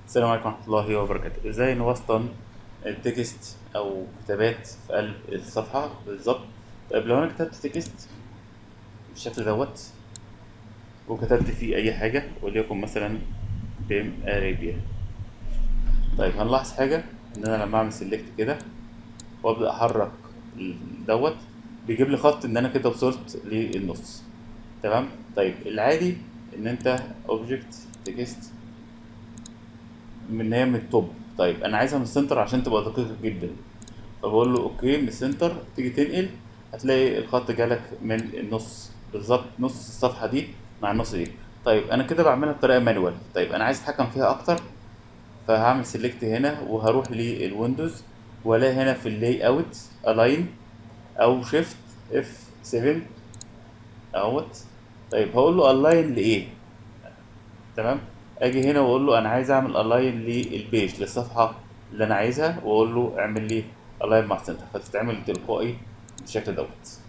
السلام عليكم ورحمة الله وبركاته ازاي نوسطن التكست او كتابات في قلب الصفحة بالظبط طيب لو انا كتبت تكست بالشكل دوت وكتبت فيه اي حاجة وليكن مثلا بيم اريبيا طيب هنلاحظ حاجة ان انا لما اعمل سيلكت كده وابدا احرك دوت بيجيب لي خط ان انا كده وصلت للنص تمام طيب العادي ان انت اوبجكت تكست من هي من التوب طيب انا عايزها من السنتر عشان تبقى دقيقة جدا فبقول له اوكي من السنتر تيجي تنقل هتلاقي الخط جالك من النص بالظبط نص الصفحة دي مع النص دي طيب انا كده بعملها بطريقة مانوال طيب انا عايز اتحكم فيها اكتر فهعمل سيلكت هنا وهروح للويندوز والاقي هنا في اللاي اوت الاين او شيفت اف 7 اهوت طيب هقول له الاين لايه تمام اجي هنا واقول له انا عايز اعمل الاين للبيج للصفحه اللي انا عايزها واقول له اعمل لي الاين مع السنتر فتتعمل تلقائي بالشكل دوت